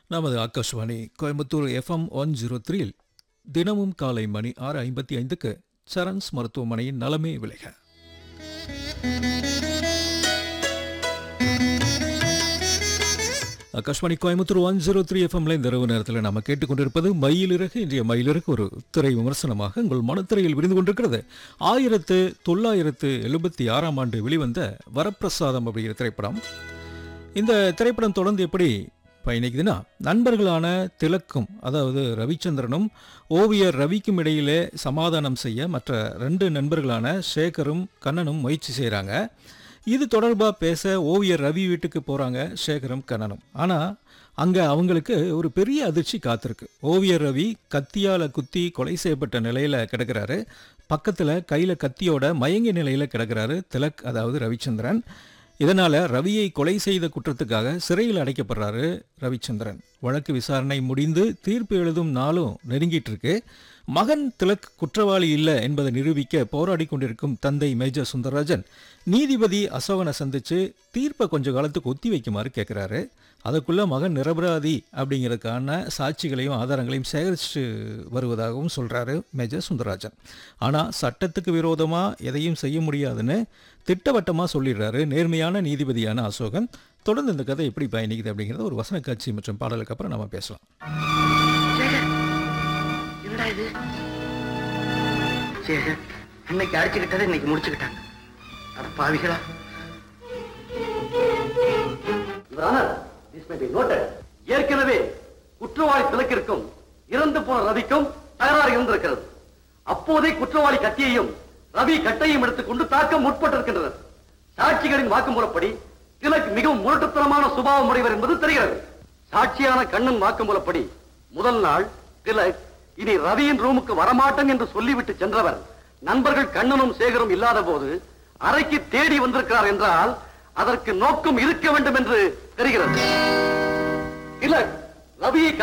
நமது Akashvani Coimbatore FM one zero த்ரீயில் தினமும் காலை மணி ஆறு ஐம்பத்தி ஐந்துக்கு சரண்ஸ் மருத்துவமனையின் நலமே விளைக Akashvani Coimbatore one zero three எஃப்எம்ல இந்த இரவு நேரத்தில் நம்ம கேட்டுக்கொண்டிருப்பது மயிலிறகு இன்றைய மயிலிறகு ஒரு திரை விமர்சனமாக உங்கள் மனத்திரையில் விரிந்து கொண்டிருக்கிறது ஆயிரத்து தொள்ளாயிரத்து எழுபத்தி ஆறாம் ஆண்டு வெளிவந்த வரப்பிரசாதம் அப்படிங்கிற திரைப்படம் இந்த திரைப்படம் தொடர்ந்து எப்படி பயணிக்குதுன்னா நண்பர்களான திலக்கும் அதாவது ரவிச்சந்திரனும் ஓவியர் ரவிக்கும் இடையிலே சமாதானம் செய்ய மற்ற ரெண்டு நண்பர்களான சேகரும் கண்ணனும் முயற்சி செய்கிறாங்க இது தொடர்பாக பேச ஓவியர் ரவி வீட்டுக்கு போகிறாங்க சேகரும் கண்ணனும் ஆனால் அங்கே அவங்களுக்கு ஒரு பெரிய அதிர்ச்சி காத்திருக்கு ஓவியர் ரவி கத்தியால் குத்தி கொலை செய்யப்பட்ட நிலையில் கிடக்கிறாரு பக்கத்தில் கையில் கத்தியோட மயங்கிய நிலையில் கிடக்கிறாரு திலக் அதாவது ரவிச்சந்திரன் இதனால ரவியை கொலை செய்த குற்றத்துக்காக சிறையில் அடைக்கப்படுறாரு ரவிச்சந்திரன் வழக்கு விசாரணை முடிந்து தீர்ப்பு எழுதும் நாளும் நெருங்கிட்டு இருக்கு மகன் திலக் குற்றவாளி இல்லை என்பதை நிரூபிக்க போராடி கொண்டிருக்கும் தந்தை மேஜர் சுந்தரராஜன் நீதிபதி அசோகனை சந்திச்சு தீர்ப்பை கொஞ்ச காலத்துக்கு ஒத்தி வைக்குமாறு கேட்குறாரு அதுக்குள்ள மகன் நிரபராதி அப்படிங்கிறதுக்கான சாட்சிகளையும் ஆதாரங்களையும் சேகரித்து வருவதாகவும் சொல்றாரு மேஜர் சுந்தரராஜன் ஆனால் சட்டத்துக்கு விரோதமாக எதையும் செய்ய முடியாதுன்னு திட்டவட்டமாக சொல்லிடுறாரு நேர்மையான நீதிபதியான அசோகன் தொடர்ந்து இந்த கதை எப்படி பயணிக்குது அப்படிங்கிறத ஒரு வசன காட்சி மற்றும் பாடலுக்கு அப்புறம் நம்ம பேசலாம் சேகர் என்னடா இது சேகர் இன்னைக்கு அடிச்சுக்கிட்டதை இன்னைக்கு முடிச்சுக்கிட்டாங்க அட பாவிகளா ஏற்கனவே குற்றவாளி திலக்கிற்கும் இறந்து போன ரவிக்கும் தகராறு இருந்திருக்கிறது அப்போதே குற்றவாளி கத்தியையும் ரவி கட்டையும் எடுத்துக்கொண்டு தாக்க முற்பட்டிருக்கின்றனர் சாட்சிகளின் வாக்குமூலப்படி திலக் மிகவும் முரட்டுத்தனமான சுபாவம் உடையவர் என்பது தெரிகிறது சாட்சியான கண்ணன் வாக்குமூலப்படி முதல் நாள் திலக் இனி ரவியின் ரூமுக்கு வரமாட்டேன் என்று சொல்லிவிட்டு சென்றவர் நண்பர்கள் கண்ணனும் சேகரும் இல்லாத போது அறைக்கு தேடி வந்திருக்கிறார் என்றால் அதற்கு நோக்கம் இருக்க வேண்டும் என்று தெரிகிறது திலக் ரவியை